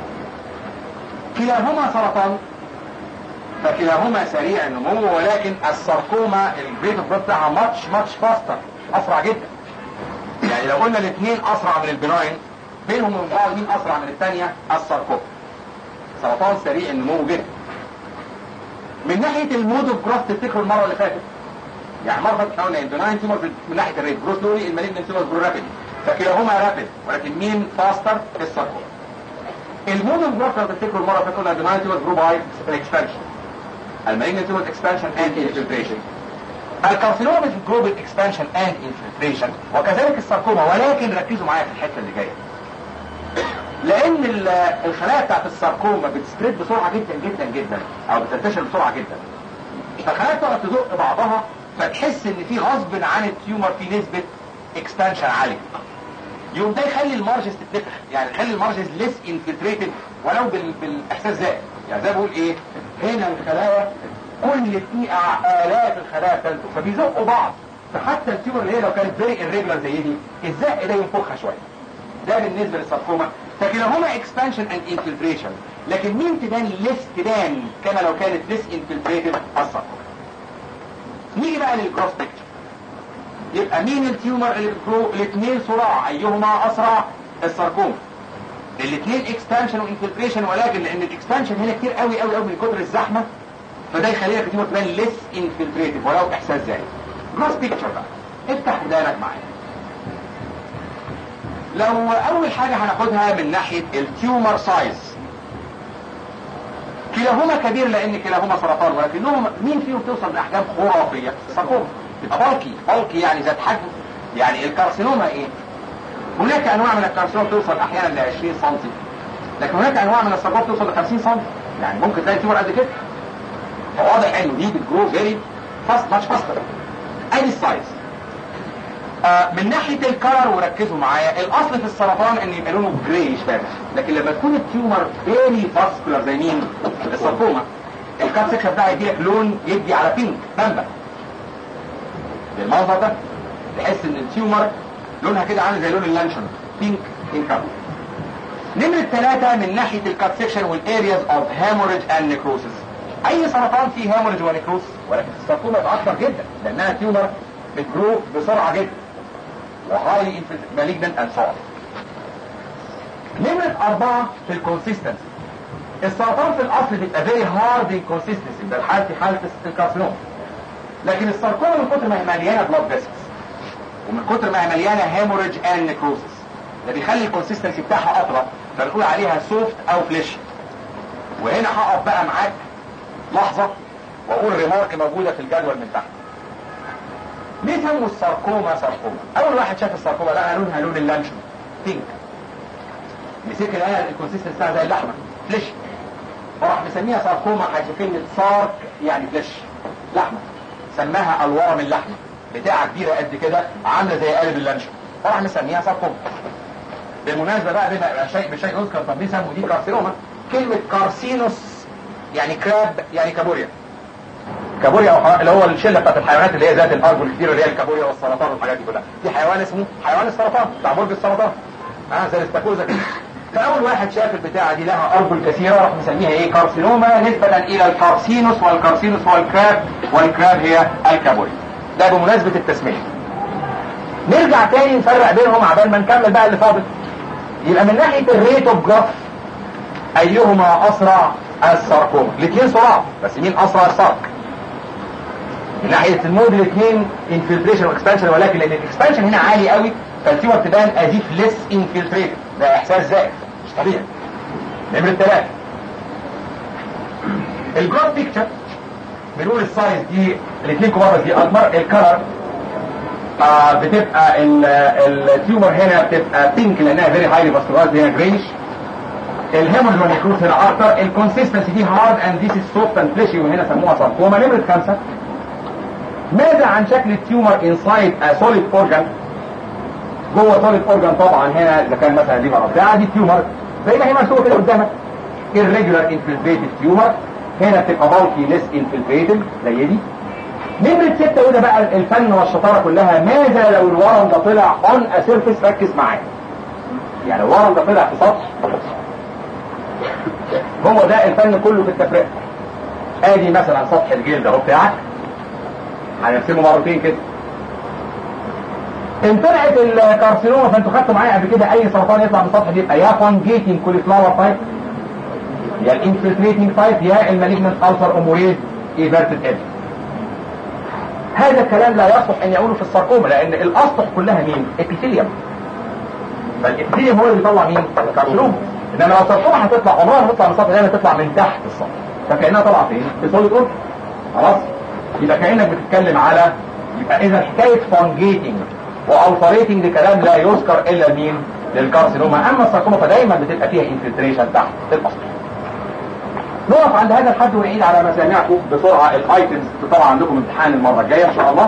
كلاهما سرطان فكلاهما سريع النمو ولكن الساركوما الريت اوف جروث بتاعها ماتش ماتش فاستر اسرع جدا يعني لو قلنا الاثنين اسرع من البناين بينهم وبين بعض مين اسرع من الثانيه الساركوما سرطان سريع النمو جدا من ناحيه المود اوف جروث تفتكروا المره اللي فاتت يعني مره فاتت قلنا البناين تيومر من ناحيه الريت جروث لوري المالجنت تيومر جرو رابيد فكلاهما رابيد ولكن مين فاستر في الساركوما المود اوف جروث لو تفتكروا المره اللي فاتت قلنا البناين تيومر جرو باي اكسبانشن المالجنت تيومر اكسبانشن اند انفلتريشن الكارسينوما بتجرو بالاكسبانشن اند انفلتريشن وكذلك الساركوما ولكن ركزوا معايا في الحته اللي جايه لان ال- الخلايا بتاعت الساركوما بتسبريد بسرعه جدا جدا جدا او بتنتشر بسرعه جدا فالخلايا بتقعد تزق بعضها فتحس ان في غصب عن التيومر في نسبه اكسبانشن عاليه يوم ده يخلي المارجز تتنفخ يعني يخلي المارجز ليس انفلتريتد ولو بال... بالاحساس ده يعني زي ما بقول ايه هنا الخلايا كل دقيقه الاف الخلايا بتنتج فبيزقوا بعض فحتى التيومر اللي هي لو كانت فيري irregular زي دي الزق ده ينفخها شويه ده بالنسبه للساركوما فكلاهما اكسبانشن اند انفلتريشن لكن مين تبان ليس تبان كما لو كانت ليس انفلتريتد الساركوما نيجي بقى للكروس بيكتشر يبقى مين التيومر اللي بتجرو الاثنين صراع ايهما اسرع الساركوما الاثنين اكسبانشن وانفلتريشن ولكن لان الاكسبانشن هنا كتير قوي قوي قوي من كتر الزحمه فده يخليها في التيومر تبان ليس انفلتريتد ولو احساس زي كروس بيكتشر بقى افتح ودانك معايا لو اول حاجة هناخدها من ناحية التيومر سايز كلاهما كبير لان كلاهما سرطان ولكنهم مين فيهم توصل لاحجام خرافية ساركوما يبقى بالكي بالكي يعني ذات حجم يعني الكارسينوما ايه هناك انواع من الكارسينوما توصل احيانا ل 20 سم لكن هناك انواع من السرطان توصل ل 50 سم يعني ممكن تلاقي تيومر قد كده فواضح انه دي بتجرو فيري فاست ماتش فاستر ادي السايز آه، من ناحية الكلر وركزوا معايا الاصل في السرطان ان يبقى لونه جريش فاتح لكن لما تكون التيومر فيري فاسكولار زي مين الساركوما الكات سيكشن بتاعه يديلك لون يدي على بينك بامبا بالمنظر ده تحس ان التيومر لونها كده عامل زي لون اللانشون بينك ان كلر نمرة ثلاثة من ناحية الكات سيكشن والارياز اوف هاموريج اند نيكروسيس اي سرطان فيه هاموريج ونيكروس ولكن الساركوما يبقى اكتر جدا لانها تيومر بتجرو بسرعة جدا وهاي مالجنت اند سو نمرة أربعة في الكونسيستنسي السرطان في الأصل بيبقى فيري هارد انكونسيستنسي ده الحالة في حالة الكارسينوم لكن الساركوما من كتر ما هي مليانة بلاد فيسلز ومن كتر ما هي مليانة هيموريج اند نيكروسيس ده بيخلي الكونسيستنسي بتاعها أطرى فنقول عليها سوفت أو فليش وهنا هقف بقى معاك لحظة وأقول ريمارك موجودة في الجدول من تحت ليه سموا الساركوما ساركوما اول واحد شاف الساركوما لقى لونها لون اللانشون بينك مسك لقى الكونسيستنس بتاعها زي اللحمه فليش فراح مسميها ساركوما حيث كلمه سارك يعني فليش لحمه سماها الورم اللحمي بتاعه كبيره قد كده عامله زي قالب اللانشون فراح مسميها ساركوما بالمناسبه بقى بما شيء بشيء يذكر طب ليه سموا دي كارسينوما كلمه كارسينوس يعني كراب يعني كابوريا كابوريا أو اللي هو الشله بتاعت الحيوانات اللي هي ذات الارجل الكتير اللي هي الكابوريا والسرطان والحاجات دي كلها في حيوان اسمه حيوان السرطان بتاع برج السرطان اه زي الاستاكوزا كده فاول واحد شاف البتاعه دي لها ارجل كثيره راح مسميها ايه كارسينوما نسبه الى الكارسينوس والكارسينوس هو الكراب والكراب هي الكابوريا ده بمناسبه التسميه نرجع تاني نفرق بينهم عبال ما نكمل بقى اللي فاضل يبقى من ناحيه الريت اوف جراف ايهما اسرع الساركوما الاثنين صراع بس مين اسرع السارك من ناحيه المود الاثنين انفلتريشن واكسبانشن ولكن لان الاكسبانشن هنا عالي قوي فالتيومر تبان ازيف ليس انفلتريتد ده احساس زائف مش طبيعي نمرة ثلاثة الجروث بيكتشر بنقول السايز دي الاثنين كبار دي اكبر الكلر آه بتبقى ال- التيومر هنا بتبقى بينك لانها فيري هايلي فاسكولايز هنا جريش الهيموجلوبين يكروس هنا اكتر الكونسيستنسي دي هارد اند ذيس از سوفت اند فليشي وهنا سموها ساركوما نمره خمسه ماذا عن شكل التيومر انسايد ا سوليد اورجان جوه سوليد اورجان طبعا هنا اذا كان مثلا ليفر بتاع دي تيومر زي ما هي مرسومه كده قدامك irregular infiltrated tumor هنا تبقى bulky less infiltrated زي دي نمرة ستة وده بقى الفن والشطارة كلها ماذا لو الورم ده طلع on a surface ركز معايا يعني الورم ده طلع في سطح هو ده الفن كله في التفريق ادي مثلا سطح الجلد اهو بتاعك هنرسمه مرتين كده ان طلعت الكارسينوما فانتوا خدتوا معايا قبل كده اي سرطان يطلع من السطح دي يبقى يا فانجيتنج كوليفلاور تايب يا الانفلتريتنج تايب يا المالجنت السر اموريز ايفرتد اد هذا الكلام لا يصلح ان يقوله في الساركوما لان الاسطح كلها مين؟ ابيثيليوم فالابيثيليوم هو اللي بيطلع مين؟ الكارسينوما انما لو الساركوما هتطلع عمرها ما تطلع من السطح دايما تطلع من تحت السطح فكانها طالعه فين؟ في سوليد اورج خلاص؟ يبقى كانك بتتكلم على يبقى اذا حكايه فانجيتنج والتريتنج دي كلام لا يذكر الا لمين؟ للكارسينوما اما الساركوما فدايما بتبقى فيها انفلتريشن تحت الاسطح نقف عند هذا الحد ونعيد على مسامعكم بسرعة الايتمز طبعا عندكم امتحان المرة الجاية ان شاء الله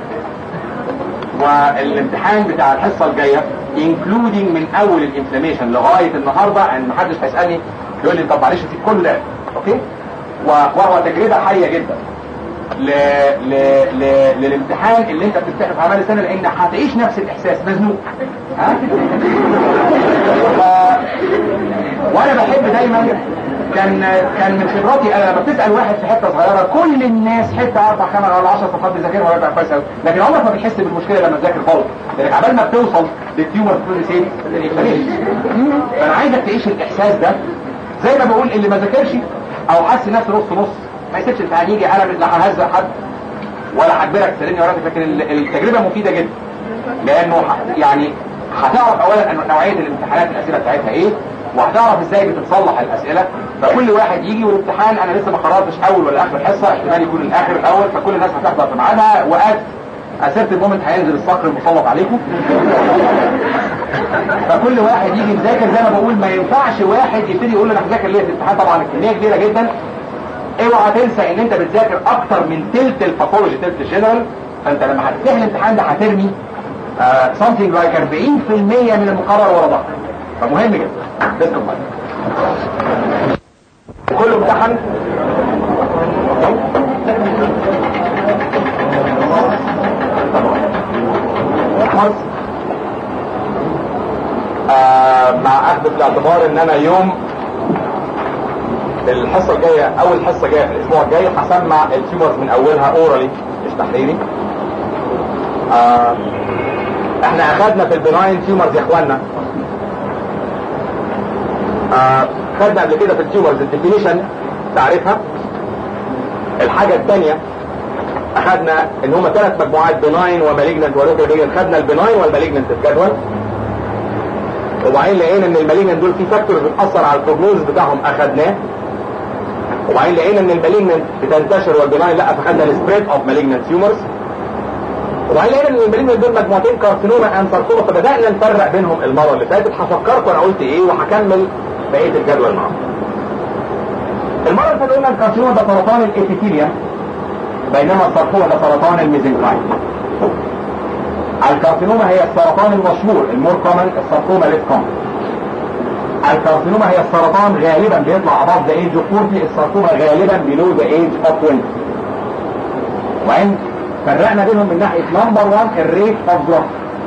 والامتحان بتاع الحصة الجاية including من اول الانفلاميشن لغاية النهاردة ان محدش هيسألني يقول لي طب معلش في كل ده اوكي وهو تجربة حية جدا ل... ل... ل... للامتحان اللي انت بتفتحه في اعمال السنه لان هتعيش نفس الاحساس مزنوق ها ف... وانا بحب دايما كان كان من خبراتي انا لما بتسال واحد في حته صغيره كل الناس حته اربع خمس ولا 10 صفحات بيذاكرها ويبقى كويس قوي لكن عمرك ما بتحس بالمشكله لما تذاكر خالص لانك عبال ما بتوصل للتيومر بروسيس فانا عايزك تعيش الاحساس ده زي ما بقول اللي ما ذاكرش او حس نفسه نص نص ما يسيبش الامتحان يجي قلم لا ههزق حد ولا هجبرك تسلمني وراك لكن التجربه مفيده جدا لانه يعني هتعرف اولا ان نوعيه الامتحانات الاسئله بتاعتها ايه وهتعرف ازاي بتتصلح الاسئله فكل واحد يجي والامتحان انا لسه ما قررتش اول ولا اخر حصه احتمال يكون الاخر الاول فكل الناس هتحضر في ميعادها وقت اسيرت المومنت هينزل الصقر المسلط عليكم فكل واحد يجي يذاكر زي ما بقول ما ينفعش واحد يبتدي يقول انا هذاكر ليه الامتحان طبعا الكميه كبيره جدا اوعى تنسى ان انت بتذاكر اكتر من تلت الباثولوجي تلت الجنرال فانت لما هتفتح الامتحان ده هترمي uh, something like 40% من المقرر ورا ظهرك فمهم جدا بسم الله كل امتحان آه مع اخذ في الاعتبار ان انا يوم الحصه الجايه اول حصه جايه في الاسبوع الجاي هسمع التيومرز من اولها اورالي مش تحليلي آه احنا اخذنا في البناين تيومرز يا اخوانا آه خدنا قبل كده في التيومرز الديفينيشن تعرفها الحاجة الثانية اخدنا ان هما ثلاث مجموعات بناين ومالجننت ولوكال خدنا البناين والمالجننت في جدول وبعدين لقينا ان المالجننت دول في فاكتورز بتاثر على البروجنوز بتاعهم اخدناه وبعدين لقينا ان المالجننت بتنتشر والبناين لا فخدنا السبريد اوف مالجننت تيومرز وبعدين لقينا ان المالجننت دول مجموعتين كارسينوما ان ساركوما فبدانا نفرق بينهم المره اللي فاتت هفكركم انا قلت ايه وهكمل بقيه الجدول معاهم المره اللي فاتت قلنا الكارسينوما ده سرطان الابيثيليا بينما الساركوما ده سرطان الميزنكايم الكارسينوما هي السرطان المشهور المور كومن الساركوما ليس كومن الكارسينوما هي السرطان غالبا بيطلع above the age of 40 الساركوما غالبا below the age of 20 وعند فرقنا بينهم من ناحيه نمبر 1 الريت اوف جروث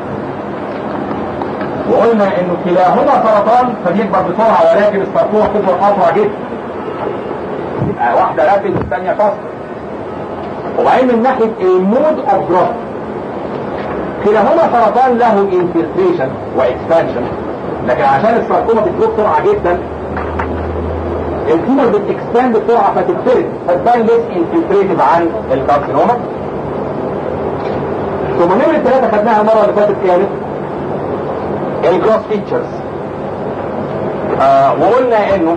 وقلنا انه كلاهما سرطان فبيكبر بسرعه ولكن الساركوما بتكبر اسرع جدا يبقى واحده رابد والثانيه فاست وبعدين من ناحيه المود اوف جروث كلاهما سرطان له انفلتريشن واكسبانشن لكن عشان الساركوما بتجرب بسرعه جدا التيمر بتكسباند بسرعه فتتفرد فتبان ليس انفلتريتد عن الكارسينوما ثم نمرة ثلاثة خدناها المرة اللي فاتت كانت الكروس فيتشرز آه وقلنا انه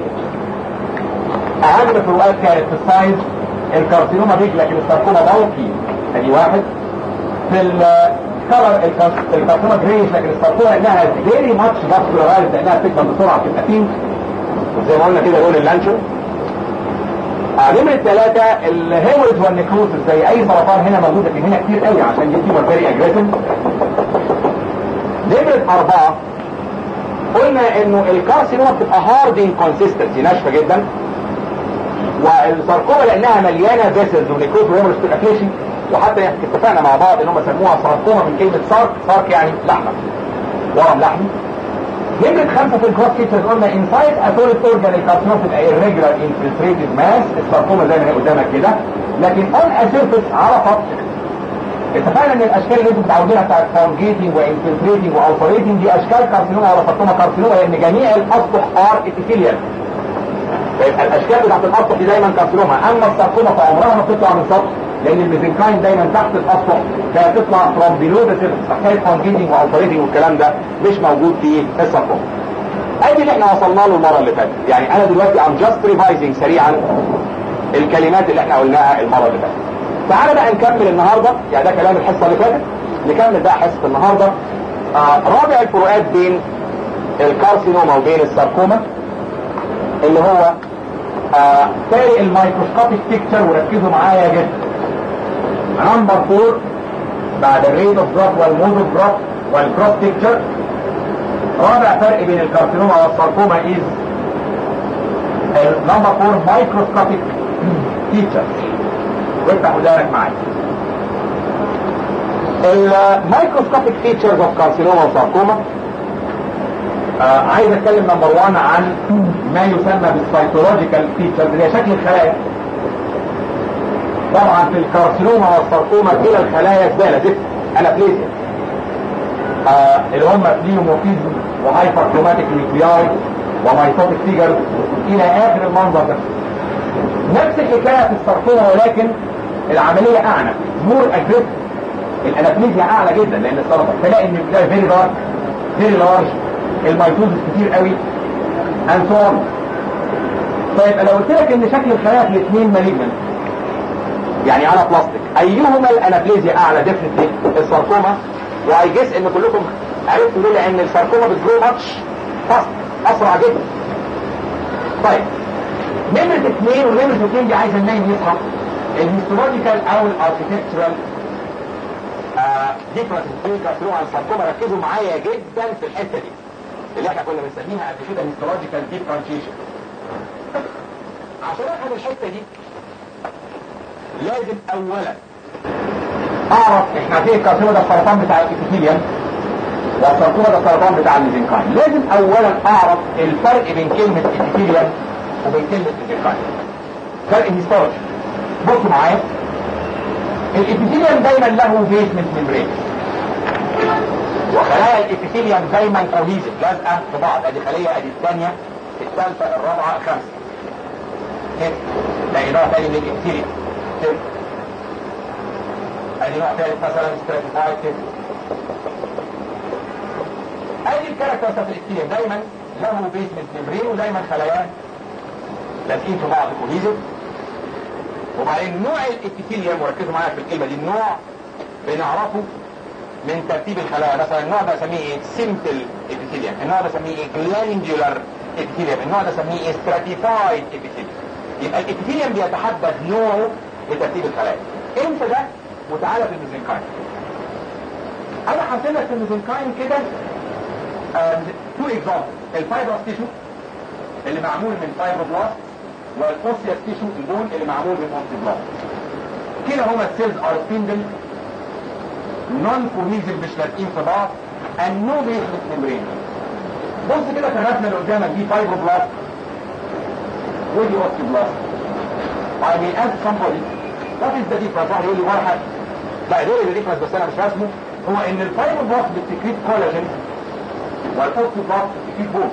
اهم فروقات كانت في السايز الكارسينوما بيج لكن الساركوما بلقي ادي واحد في الكلر الكارسينوما جريش لكن الساركوما انها فيري ماتش فاسكولارايز لانها بتكبر بسرعه بتبقى بينك زي ما قلنا كده لون اللانشون آه نمرة ثلاثة الهيموريج والنكروسس زي أي سرطان هنا موجودة في هنا كتير قوي عشان دي تيومر فيري أجريسيف نمرة أربعة قلنا إنه الكارسينوما بتبقى هارد انكونسستنسي ناشفة جدا والساركوما لأنها مليانة فيسلز ونكروز وهيموريج بتبقى فليشي وحتى اتفقنا مع بعض إن هم سموها ساركوما من كلمة سارك سارك يعني لحمة ورم لحمي نمرة خمسة في الكروس فيتشرز قلنا انسايد اثوليت اورجان الكارسينوم تبقى irregular infiltrated mass الساركوما زي ما هي قدامك كده لكن اون اسيرفيس على سطح اتفقنا ان الاشكال اللي انتم متعودينها بتاعت فونجيتنج وانفلتريتنج والفريتنج دي اشكال كارسينوما ولا ساركوما كارسينوما لان جميع الاسطح ار ابيثيليال فيبقى الاشكال بتاعت الاسطح دي دايما كارسينوما اما الساركوما فعمرها ما بتطلع من سطح لان الميزنكاين دايما تحت الاسطح كانت تطلع فروم بيلو ذا سيرفيس حكايه فونجيتنج والفريتنج والكلام ده مش موجود في الساركوما ادي اللي احنا وصلنا له المره اللي فاتت يعني انا دلوقتي ام جاست ريفايزنج سريعا الكلمات اللي احنا قلناها المره اللي فاتت تعالى بقى نكمل النهارده يعني ده كلام الحصه اللي فاتت نكمل بقى حصه النهارده آه رابع الفروقات بين الكارسينوما وبين الساركوما اللي هو آه تاري الميكروسكوبيك بيكتشر وركزوا معايا جدا نمبر 4 بعد الريت اوف دروب والمود اوف دروب والكروس بيكتشر رابع فرق بين الكارسينوما والساركوما از نمبر 4 مايكروسكوبيك فيتشر وافتح ودانك معايا المايكروسكوبيك فيتشرز اوف كارسينوما وساركوما آه عايز اتكلم نمبر 1 عن ما يسمى بالسايتولوجيكال فيتشرز اللي هي شكل الخلايا طبعا في الكارسينوما والساركوما كلا الخلايا زباله زفت انابليزيا آه اللي هم بليومورفيزم وهايبر كروماتيك نيوكلياي ومايتوتيك فيجر الى اخر المنظر ده نفس الحكايه في الساركوما ولكن العمليه اعنف مور اجريسيف الانابليزيا اعلى جدا لان السرطان تلاقي ان النيوكلياي فيري لارج فيري لارج الميتوزس كتير قوي اند سو اون طيب لو قلت لك ان شكل الخلايا في الاثنين مالجنت يعني على بلاستيك ايهما الانابليزيا اعلى ديفنتلي الساركوما واي جيس ان كلكم عرفتوا ليه لان الساركوما بتجرو ماتش فاست اسرع جدا طيب نمرة اثنين ونمرة اثنين دي عايزة النايم يصحى الهيستولوجيكال او الاركتكتشرال ديفرنس بين الكارسينوما والساركوما ركزوا معايا جدا في الحتة دي اللي احنا كنا بنسميها قبل كده هيستولوجيكال ديفرنشيشن عشان افهم الحتة دي لازم اولا اعرف احنا عارفين الكارسينوما ده السرطان بتاع الابيثيليوم والساركوما ده السرطان بتاع الميزنكاين لازم اولا اعرف الفرق بين كلمة ابيثيليوم وبين كلمة ميزنكاين فرق هيستولوجي بصوا معايا الابيثيليوم دايما له بيسمنت ميمبرين وخلايا الابيثيليوم دايما كوهيزن لازقه في بعض ادي خليه ادي الثانيه الثالثه الرابعه الخامسه كده ده نوع تاني من الابيثيليوم كده ادي نوع ثالث مثلا ستراتيفايد كده ادي الكاركتر بتاعت الابيثيليوم دايما له بيسمنت ميمبرين ودايما خلايا لازقين في بعض كوهيزن وبعدين نوع الابيثيليوم وركزوا معايا في الكلمه دي النوع بنعرفه من ترتيب الخلايا مثلا النوع ده اسميه ايه سيمبل ابيثيليوم النوع ده اسميه ايه جلانجولار ابيثيليوم النوع ده اسميه ايه ستراتيفايد ابيثيليوم يبقى الابيثيليوم بيتحدد نوعه بترتيب الخلايا انت ده وتعالى في الميزنكاين انا حاطط لك في الميزنكاين كده تو اكزامبل الفايبرس تيشو اللي معمول من فايبروبلاست والاوسيا تيشو البون اللي معمول من اوستيبلاست كده هما السيلز ار سبيندل نون كوهيزن مش لازقين في بعض and no basement membrane بص كده في الرسمه اللي قدامك دي فايبروبلاست ودي اوستيبلاست I may ask somebody what is the difference واحد يقول لي ولا حاجه لا دول اللي difference بس انا مش رسمه هو ان الفايبروبلاست بتكريت كولاجين والاوستيبلاست بتكريت بون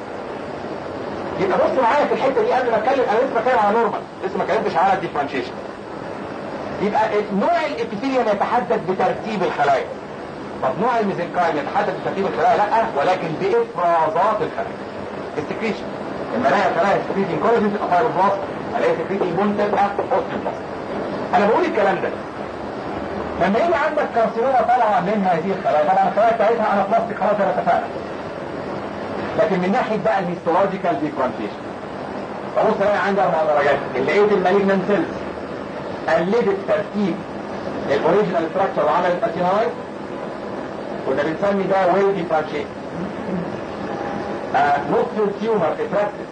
يبقى بص معايا في الحته دي قبل ما اتكلم انا لسه بتكلم على نورمال لسه ما اتكلمتش على الديفرنشيشن يبقى نوع الابيثيليوم يتحدد بترتيب الخلايا طب نوع الميزنكايم يتحدد بترتيب الخلايا لا ولكن بافرازات الخلايا السكريشن لما الاقي خلايا سكريتنج كولاجين تبقى فايبروبلاست الاقي سكريتنج بون تبقى اوستيوبلاست انا بقول الكلام ده لما يجي عندك كارسينوما طالعه من هذه الخلايا طبعا الخلايا بتاعتها انا بلاستيك خلاص انا اتفقنا لكن من ناحيه بقى الهيستولوجيكال ديفرنشيشن فبص الاقي عندي اربع درجات اللي لقيت المالجنان سيلز قلدت ترتيب الاوريجينال ستراكشر وعملت اتينايت كنا بنسمي ده ويل ديفرانشيت آه نص التيومر اتركت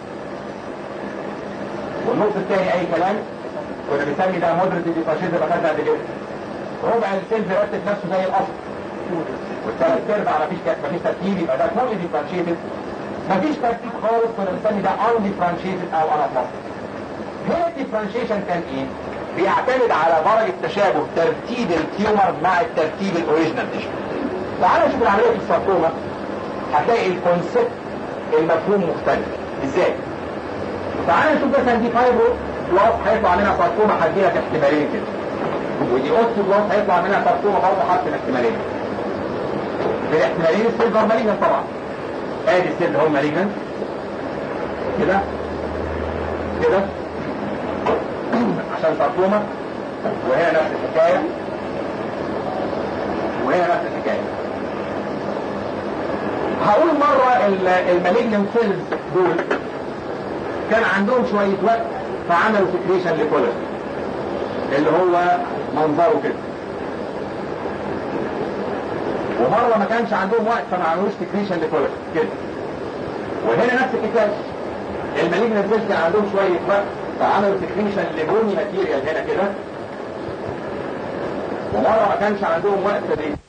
والنص الثاني اي كلام كنا بنسمي ده مودريت ديفرانشيت زي ما خدنا قبل كده ربع السيلز رتب نفسه زي الاصل والثلاث ارباع مفيش مفيش ترتيب يبقى ده كله ديفرانشيتد مفيش ترتيب خالص كنا بنسمي ده ان ديفرانشيتد او انابلاستيك هنا الديفرانشيشن كان ايه؟ بيعتمد على درجة تشابه ترتيب التيومر مع الترتيب الاوريجينال تيشو تعال نشوف العملية في الساركوما هتلاقي الكونسيبت المفهوم مختلف ازاي؟ تعال نشوف مثلا دي فايبرو بلاس هيطلع منها ساركوما هديلك احتمالين كده ودي اوستو بلاس هيطلع منها ساركوما برضه حاطط احتمالين في الاحتمالين السيلفر مالجنت طبعا ادي السيل هو مالجنت كده كده عشان ساركوما وهنا نفس الحكايه وهنا نفس الحكايه هقول مرة المالجنت سيلز دول كان عندهم شوية وقت فعملوا سكريشن لكولر اللي هو منظره كده ومرة ما كانش عندهم وقت فما عملوش سكريشن لكولر كده وهنا نفس الحكاية المالجنت سيلز كان عندهم شوية وقت فعملوا سكريشن لبني ماتيريال هنا كده ومرة ما كانش عندهم وقت